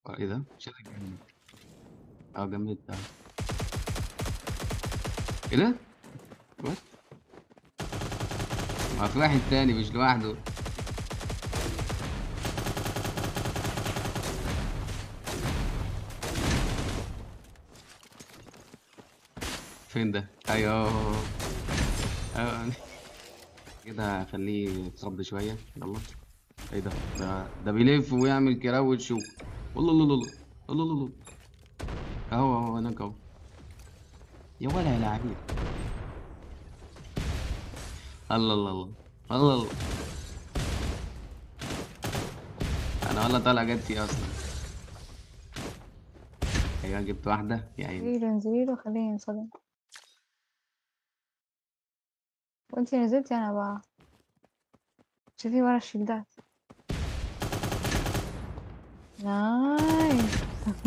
اتوقع ايه ده شكلك جامد اه جمدت اه ايه ده وات ما في واحد تاني مش لوحده فين ده ايوه ايوه كده هخليه يتخض شويه يلا ايه ده ده ده بيلف ويعمل كراوتش و... والله الله الله الله الله الله اهو اهو هناك اهو يا ولا يا لاعبين الله الله الله الله الله انا والله طالع جت فيه اصلا ايوه جبت واحده يا عيني انزليله انزليله خليه ينصدم وانتي نزلتي انا بقى شوفي ورا الشيلدات نايس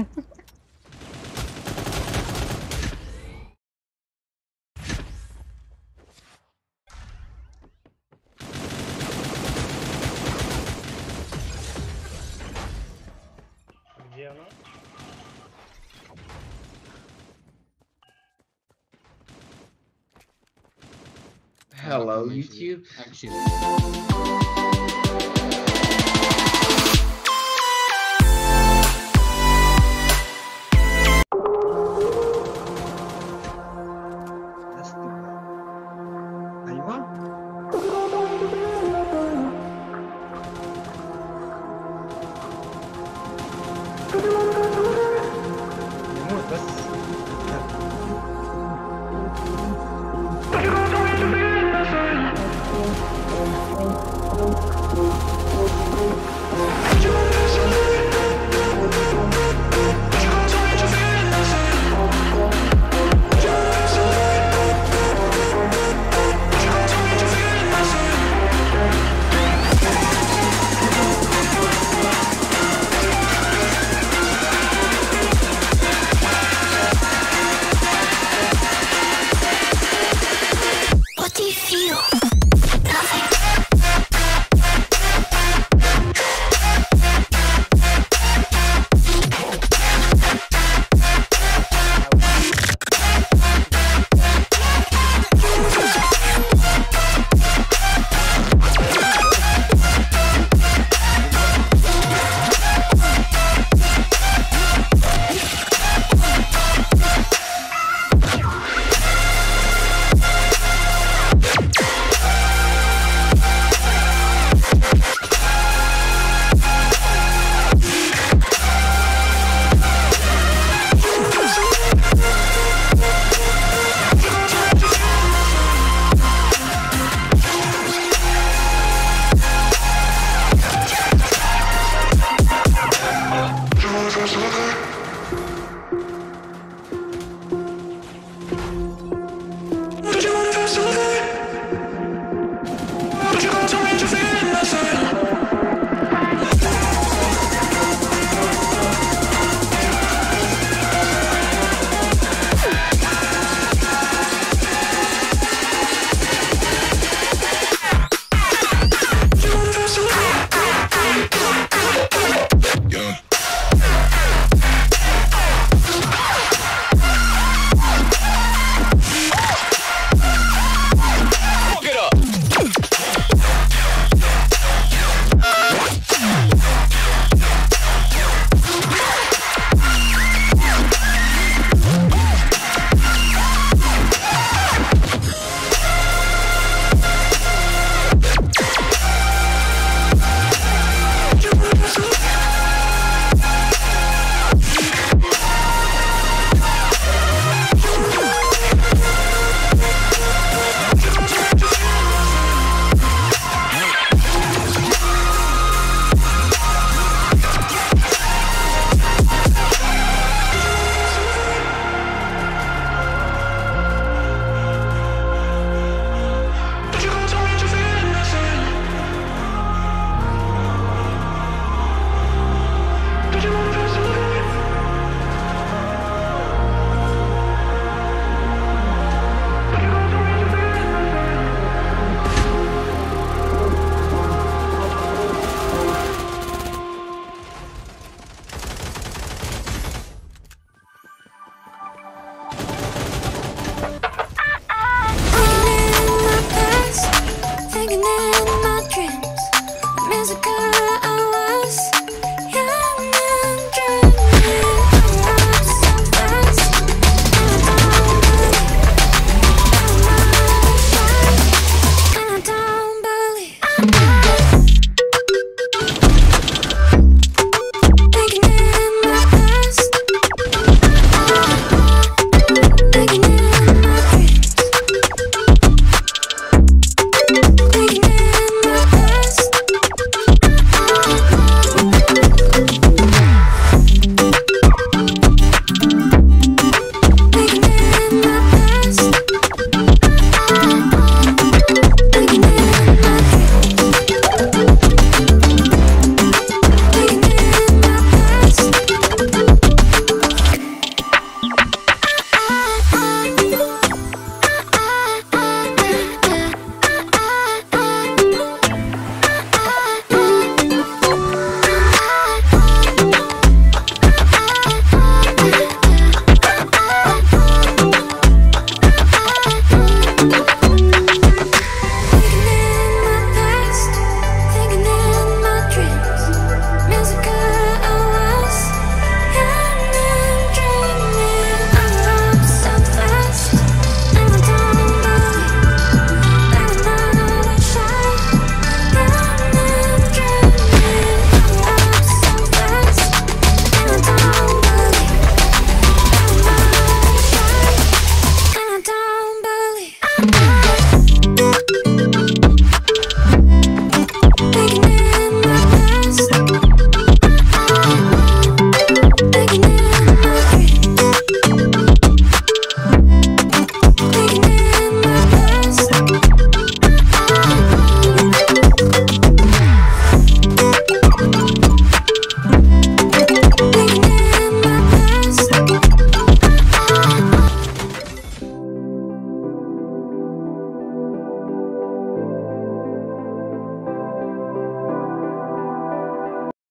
Где она? Hello, Information. YouTube. Action.